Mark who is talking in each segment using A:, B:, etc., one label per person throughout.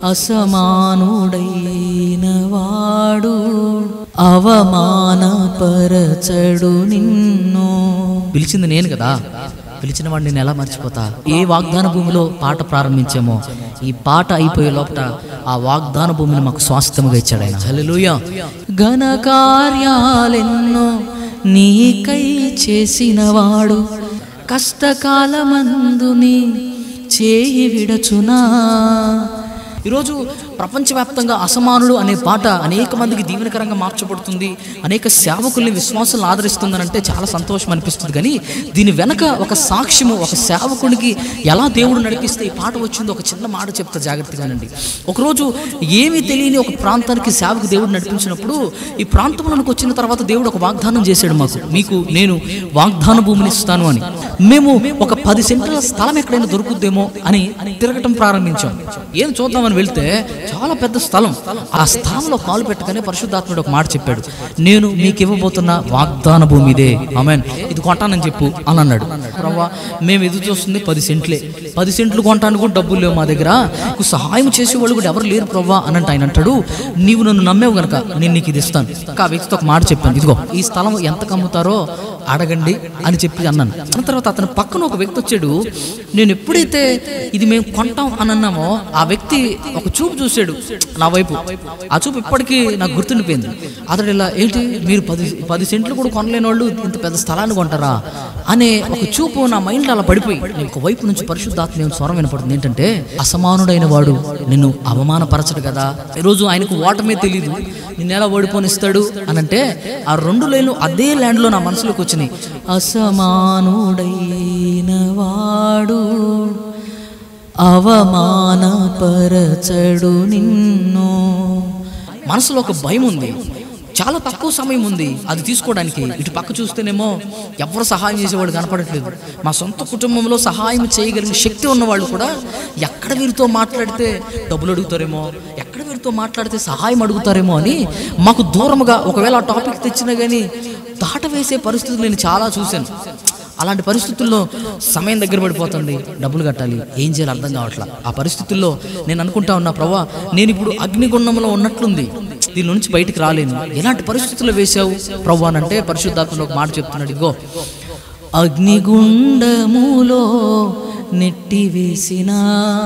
A: అసమానుడైన వాడు అవమానపరచడు నిన్ను పిలిచింది నేను కదా పిలిచిన వాడిని నేను ఎలా మర్చిపోతా ఏ వాగ్దాన భూమిలో పాట ప్రారంభించామో ఈ పాట అయిపోయే లోపల ఆ వాగ్దాన భూమిని మాకు స్వాస్థ్యముగా ఇచ్చాడు ఆయన హల్లెలూయా ఘన కార్యాలెన్నో నీకై చేసినవాడు కష్టకాలమందు నీ చేయి విడచునా ఈరోజు ప్రపంచవ్యాప్తంగా అసమానుడు అనే పాట అనేక మందికి దీవెనకరంగా మార్చబడుతుంది అనేక సేవకుల్ని విశ్వాసాలు ఆదరిస్తుందని అంటే చాలా సంతోషం అనిపిస్తుంది కానీ దీని వెనక ఒక సాక్ష్యము ఒక సేవకునికి ఎలా దేవుడు నడిపిస్తే ఈ పాట వచ్చిందో ఒక చిన్న మాట చెప్తా జాగ్రత్తగానండి ఒకరోజు ఏమీ తెలియని ఒక ప్రాంతానికి సేవకు దేవుడు నడిపించినప్పుడు ఈ ప్రాంతంలోనికి వచ్చిన తర్వాత దేవుడు ఒక వాగ్దానం చేశాడు మాకు మీకు నేను వాగ్దాన భూమిని ఇస్తాను అని మేము ఒక పది సెంట్ల స్థలం ఎక్కడైనా దొరుకుద్దేమో అని తిరగటం ప్రారంభించాం ఏం చూద్దామని వెళ్తే చాలా పెద్ద స్థలం ఆ స్థలంలో కాలు పెట్టగానే పరిశుద్ధాత్ముడు ఒక మాట చెప్పాడు నేను మీకు ఇవ్వబోతున్న వాగ్దాన భూమి ఇదే ఆమెన్ ఇది కొంటానని చెప్పు అని అన్నాడు ప్రవ్వా మేము ఎదురు చూస్తుంది పది సెంట్లే పది సెంట్లు కొంటానికి కూడా డబ్బులు లేవు మా దగ్గర నీకు సహాయం చేసే వాళ్ళు కూడా ఎవరు లేరు ప్రవ్వా అని అంటే ఆయన అంటాడు నీవు నన్ను నమ్మేవు గనక నేను నీకు ఇది ఇస్తాను ఇంకా ఆ వ్యక్తితో ఒక మాట చెప్పాను ఇదిగో ఈ స్థలం ఎంత కమ్ముతారో అడగండి అని చెప్పి అన్నాను అన్న తర్వాత అతని పక్కన ఒక వ్యక్తి వచ్చాడు నేను ఎప్పుడైతే ఇది మేము కొంటాం అని అన్నామో ఆ వ్యక్తి ఒక చూపు చూశాడు నా వైపు ఆ చూపు ఇప్పటికీ నాకు గుర్తుండిపోయింది అతడు ఇలా ఏంటి మీరు పది పది సెంట్లు కూడా కొనలేని వాళ్ళు ఇంత పెద్ద స్థలాన్ని కొంటారా అనే ఒక చూపు నా మైండ్లో అలా పడిపోయి నేను ఒక వైపు నుంచి పరిశుద్ధాత్మ ఏం స్వరం వినపడుతుంది ఏంటంటే అసమానుడైన వాడు నిన్ను అవమానపరచడు కదా ఈరోజు ఆయనకు ఓటమే తెలియదు నిన్ను ఎలా ఓడిపోనిస్తాడు అని అంటే ఆ రెండు లైన్లు అదే ల్యాండ్లో నా మనసులోకి వచ్చినాయి అసమానుడైన వాడు అవమానపరచడు నిన్ను మనసులో ఒక భయం ఉంది చాలా తక్కువ సమయం ఉంది అది తీసుకోవడానికి ఇటు పక్క చూస్తేనేమో ఎవరు సహాయం చేసేవాడు కనపడట్లేదు మా సొంత కుటుంబంలో సహాయం చేయగలిగిన శక్తి ఉన్నవాళ్ళు కూడా ఎక్కడ వీరితో మాట్లాడితే డబ్బులు అడుగుతారేమో ఎక్కడ వీరితో మాట్లాడితే సహాయం అడుగుతారేమో అని మాకు దూరముగా ఒకవేళ ఆ టాపిక్ తెచ్చినా కానీ దాట వేసే పరిస్థితులు నేను చాలా చూశాను అలాంటి పరిస్థితుల్లో సమయం దగ్గర పడిపోతుంది డబ్బులు కట్టాలి ఏం చేయాలి అర్థం కావట్లా ఆ పరిస్థితుల్లో నేను అనుకుంటా ఉన్నా ప్రభా నేను ఇప్పుడు అగ్నిగుండంలో ఉన్నట్లుంది దీని నుంచి బయటికి రాలేను ఎలాంటి పరిస్థితుల్లో వేసావు ప్రభు అని అంటే పరిశుద్ధాత్మలో ఒక మాట చెప్తున్నాడు ఇగో అగ్నిగుండములో నెట్టివేసిన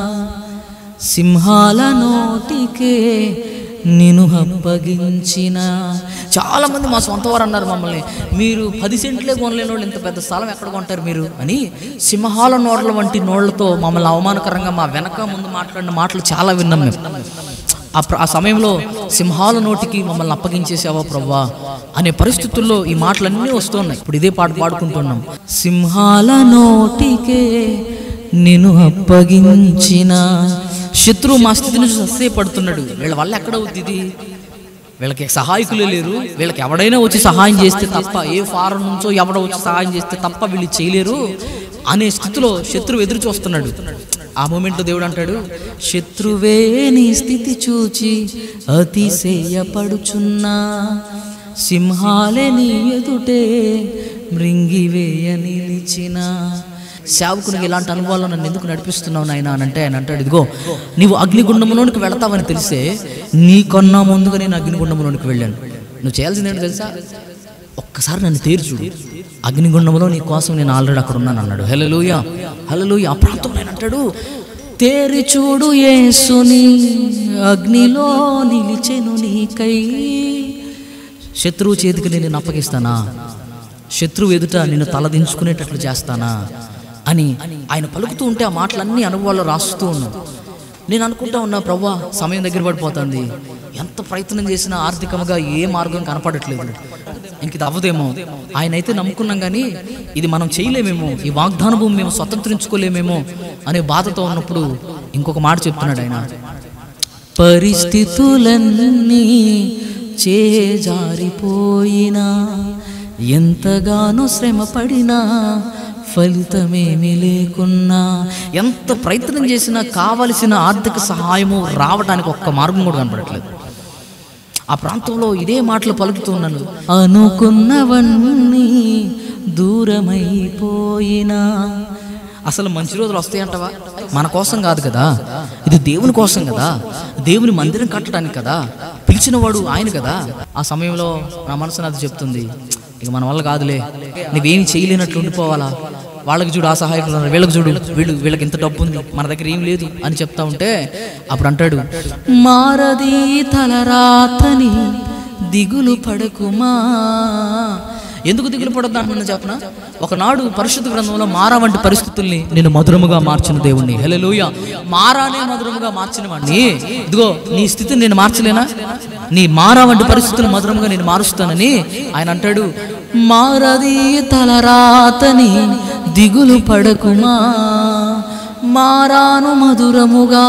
A: సింహాల నోటికే నిన్ను అప్పగించిన చాలా మంది మా సొంత వారు అన్నారు మమ్మల్ని మీరు పది సెంట్లే కొనలేని వాళ్ళు ఇంత పెద్ద స్థలం ఎక్కడ కొంటారు మీరు అని సింహాల నోట్ల వంటి నోళ్లతో మమ్మల్ని అవమానకరంగా మా వెనక ముందు మాట్లాడిన మాటలు చాలా విన్నాం మేము ఆ ప్ర- ఆ సమయంలో సింహాల నోటికి మమ్మల్ని అప్పగించేసావా ప్రవ్వా అనే పరిస్థితుల్లో ఈ మాటలన్నీ వస్తున్నాయి ఇప్పుడు ఇదే పాట పాడుకుంటున్నాం సింహాల నోటికే నిన్ను అప్పగించిన శత్రువు మా స్థితిని చూసి అస్సే పడుతున్నాడు వీళ్ళ వల్ల ఎక్కడ అవుద్ది ఇది వీళ్ళకి సహాయకులే లేరు వీళ్ళకి ఎవడైనా వచ్చి సహాయం చేస్తే తప్ప ఏ ఫారం నుంచో ఎవడో వచ్చి సహాయం చేస్తే తప్ప వీళ్ళు చేయలేరు అనే స్థితిలో శత్రువు ఎదురు చూస్తున్నాడు ఆ మూమెంట్లో దేవుడు అంటాడు శత్రువే నీ స్థితి చూచి అతిశయపడుచున్నా సింహాలే నీ ఎదుటే మృంగివేయ నిలిచిన సేవకునికి ఇలాంటి అనుభవాలు నన్ను ఎందుకు నడిపిస్తున్నావు నాయన అని అంటే ఆయన అంటాడు ఇదిగో నీవు అగ్నిగుండంలోనికి వెళతావని తెలిసే నీకన్నా ముందుగా నేను అగ్నిగుండంలోనికి వెళ్ళాను నువ్వు చేయాల్సింది ఏంటో తెలుసా ఒక్కసారి నన్ను తేర్చుడు అగ్నిగుండంలో నీ కోసం నేను ఆల్రెడీ అక్కడ ఉన్నాను అన్నాడు హలలుయ హలలుయ ఆ ప్రాంతంలో ఆయన అంటాడు తేరి చూడు యేసుని అగ్నిలో నిలిచెను నీకై శత్రువు చేతికి నేను నిన్ను అప్పగిస్తానా శత్రువు ఎదుట నిన్ను తలదించుకునేటట్లు చేస్తానా అని ఆయన పలుకుతూ ఉంటే ఆ మాటలన్నీ అనుభవాల్లో రాస్తూ ఉన్నాను నేను అనుకుంటా ఉన్నా ప్రవ్వా సమయం దగ్గర పడిపోతుంది ఎంత ప్రయత్నం చేసినా ఆర్థికంగా ఏ మార్గం కనపడట్లేదు ఇంక ఇది అవ్వదేమో ఆయన అయితే నమ్ముకున్నాం కానీ ఇది మనం చేయలేమేమో ఈ వాగ్దాన భూమి మేము స్వతంత్రించుకోలేమేమో అనే బాధతో ఉన్నప్పుడు ఇంకొక మాట చెప్తున్నాడు ఆయన పరిస్థితులన్నీ చేజారిపోయినా ఎంతగానో శ్రమ పడినా ఫలితమేమీ లేకున్నా ఎంత ప్రయత్నం చేసినా కావలసిన ఆర్థిక సహాయము రావడానికి ఒక్క మార్గం కూడా కనపడట్లేదు ఆ ప్రాంతంలో ఇదే మాటలు పలుకుతున్నాను అనుకున్నవన్నీ దూరమైపోయినా అసలు మంచి రోజులు వస్తాయంటవా మన కోసం కాదు కదా ఇది దేవుని కోసం కదా దేవుని మందిరం కట్టడానికి కదా పిలిచిన వాడు ఆయన కదా ఆ సమయంలో నా మనసు నాది చెప్తుంది ఇక మన వల్ల కాదులే నువ్వేమి చేయలేనట్లు ఉండిపోవాలా వాళ్ళకి చూడు ఆ సహాయకులు ఉన్నారు, వీళ్ళకి చూడు వీళ్ళు వీళ్ళకి ఇంత డబ్బు ఉంది మన దగ్గర ఏం లేదు అని చెప్తా ఉంటే అప్పుడు అంటాడు మారది తలరాతని దిగులు పడకుమా ఎందుకు దిగులు పడొద్దు అంటున్నా చెప్పన ఒకనాడు పరిశుద్ధ గ్రంథంలో మారా వంటి పరిస్థితుల్ని నేను మధురముగా మార్చిన దేవుణ్ణి హల్లెలూయా మారానే మధురముగా మార్చిన వాడిని ఇదిగో నీ స్థితిని నేను మార్చలేనా నీ మారా వంటి పరిస్థితులు మధురముగా నేను మారుస్తానని ఆయన అంటాడు మారది తలరాతని దిగులు పడకుమా మారాను మధురముగా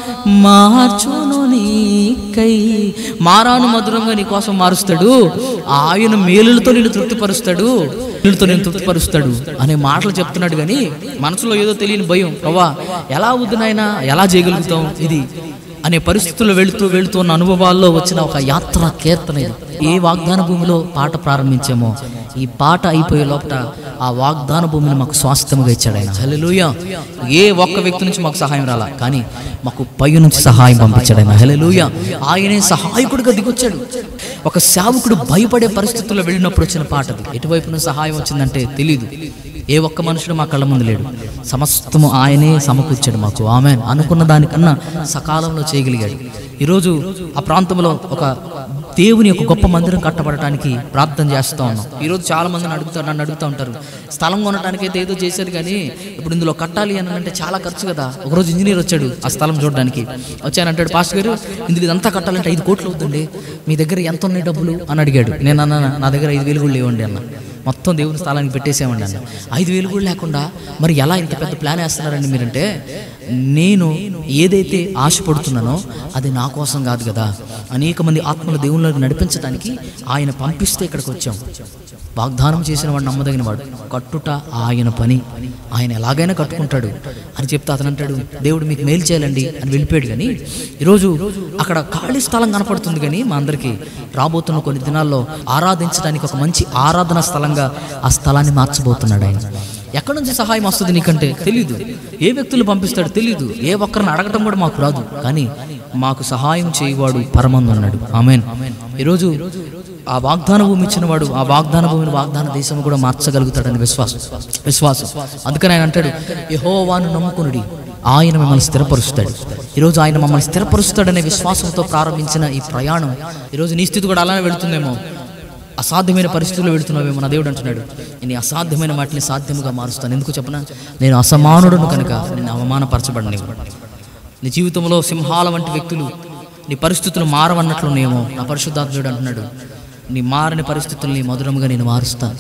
A: మార్చును నీకై మారాను మధురంగా నీ కోసం మారుస్తాడు ఆయన మేలులతో నిన్ను తృప్తిపరుస్తాడు నీళ్ళతో నేను తృప్తిపరుస్తాడు అనే మాటలు చెప్తున్నాడు కానీ మనసులో ఏదో తెలియని భయం ప్రవ్వా ఎలా వద్దు నాయనా ఎలా చేయగలుగుతాం ఇది అనే పరిస్థితుల్లో వెళుతూ వెళుతూ ఉన్న అనుభవాల్లో వచ్చిన ఒక యాత్ర కీర్తన ఇది ఏ వాగ్దాన భూమిలో పాట ప్రారంభించామో ఈ పాట అయిపోయే లోపల ఆ వాగ్దాన భూమిని మాకు స్వాస్థ్యముగా ఇచ్చాడు ఆయన హల్లెలూయా ఏ ఒక్క వ్యక్తి నుంచి మాకు సహాయం రాలా కానీ మాకు పై నుంచి సహాయం పంపించాడు ఆయన హల్లెలూయా ఆయనే సహాయకుడిగా దిగొచ్చాడు ఒక సేవకుడు భయపడే పరిస్థితుల్లో వెళ్ళినప్పుడు వచ్చిన పాట అది ఎటువైపు నుంచి సహాయం వచ్చిందంటే తెలియదు ఏ ఒక్క మనుషుడు మా కళ్ళ ముందు లేడు సమస్తము ఆయనే సమకూర్చాడు మాకు ఆమె అనుకున్న దానికన్నా సకాలంలో చేయగలిగాడు ఈరోజు ఆ ప్రాంతంలో ఒక దేవుని యొక్క గొప్ప మందిరం కట్టబడటానికి ప్రార్థన చేస్తూ ఉన్నాం ఈరోజు చాలా మందిని అడుగుతారు నన్ను అడుగుతూ ఉంటారు స్థలం కొనడానికి అయితే ఏదో చేశారు కానీ ఇప్పుడు ఇందులో కట్టాలి అని అంటే చాలా ఖర్చు కదా ఒకరోజు ఇంజనీర్ వచ్చాడు ఆ స్థలం చూడడానికి వచ్చానంటాడు పాస్టర్ గారు ఇందులో ఇదంతా కట్టాలంటే ఐదు కోట్లు అవుతుంది మీ దగ్గర ఎంత ఉన్నాయి డబ్బులు అని అడిగాడు నేను అన్నా నా దగ్గర ఐదు వేలు కూడా లేవండి అన్న మొత్తం దేవుని స్థలానికి పెట్టేసామండి అన్న ఐదు వేలు కూడా లేకుండా మరి ఎలా ఇంత పెద్ద ప్లాన్ వేస్తున్నారండి మీరంటే నేను ఏదైతే ఆశపడుతున్నానో అది నా కోసం కాదు కదా అనేక మంది ఆత్మల దేవుళ్ళకి నడిపించడానికి ఆయన పంపిస్తే ఇక్కడికి వచ్చాం వాగ్దానం చేసిన వాడు నమ్మదగిన వాడు కట్టుట ఆయన పని ఆయన ఎలాగైనా కట్టుకుంటాడు అని చెప్తే అతను అంటాడు దేవుడు మీకు మేలు చేయాలండి అని వెళ్ళిపోయాడు కానీ ఈరోజు అక్కడ ఖాళీ స్థలం కనపడుతుంది కానీ మా అందరికీ రాబోతున్న కొన్ని దినాల్లో ఆరాధించడానికి ఒక మంచి ఆరాధన స్థలంగా ఆ స్థలాన్ని మార్చబోతున్నాడు ఆయన ఎక్కడి నుంచి సహాయం వస్తుంది నీకంటే తెలీదు ఏ వ్యక్తులు పంపిస్తాడు తెలీదు ఏ ఒక్కరిని అడగటం కూడా మాకు రాదు కానీ మాకు సహాయం చేయవాడు పరమందు ఉన్నాడు ఆమెన్ ఈరోజు ఆ వాగ్దాన భూమి ఇచ్చిన వాడు ఆ వాగ్దాన భూమిని వాగ్దాన దేశం కూడా మార్చగలుగుతాడని విశ్వాసం విశ్వాసం అందుకని ఆయన అంటాడు యహోవాను నమ్ముకునుడి ఆయన మిమ్మల్ని స్థిరపరుస్తాడు ఈరోజు ఆయన మమ్మల్ని స్థిరపరుస్తాడనే విశ్వాసంతో ప్రారంభించిన ఈ ప్రయాణం ఈరోజు నీ స్థితి కూడా అలానే వెళుతుందేమో అసాధ్యమైన పరిస్థితుల్లో వెళుతున్నావేమో నా దేవుడు అంటున్నాడు నేను ఈ అసాధ్యమైన వాటిని సాధ్యముగా మారుస్తాను ఎందుకు చెప్పనా నేను అసమానుడును కనుక నేను అవమానపరచబడని నీ జీవితంలో సింహాల వంటి వ్యక్తులు నీ పరిస్థితులు మారవన్నట్లున్నాయేమో నా పరిశుద్ధాత్ముడు అంటున్నాడు నీ మారని పరిస్థితుల్ని మధురముగా నేను మారుస్తాను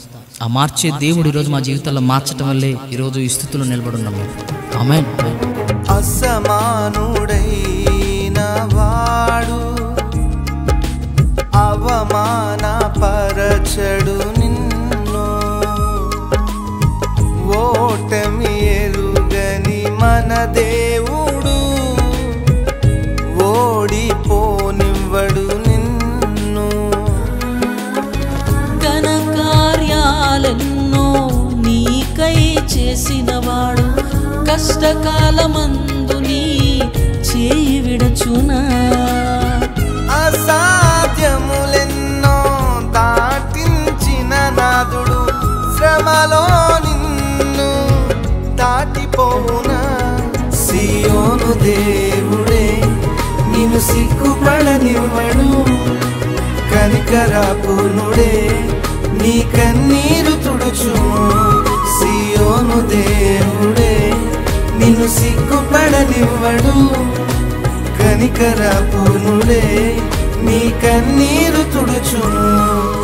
A: ఆ మార్చే దేవుడు ఈరోజు మా జీవితాల్లో మార్చటం వల్లే ఈరోజు ఈ స్థితిలో నిలబడున్నాము ఆమె
B: అసమానుడైన వాడు అవమానపరచడు నిన్ను ఓటమి ఎరుగని మన దేవుడు ఓడిపోనివ్వడు నిన్ను
C: ఘన కార్యాలెన్నో నీకై చేసినవాడు కష్టకాలమందు నీ చేయి విడచునా
B: అసాధ్యములెన్నో దాటించిన నాదుడు శ్రమలో నిన్ను దాటిపోవునా సియోను దేవుడే నిన్ను సిగ్గుపడనివ్వడు కనికరాపునుడే నీ కన్నీరు తుడుచును సియోను దేవుడే నిన్ను సిగ్గుపడనివ్వడు కనికరాపునుడే నీ కన్నీరు తుడుచును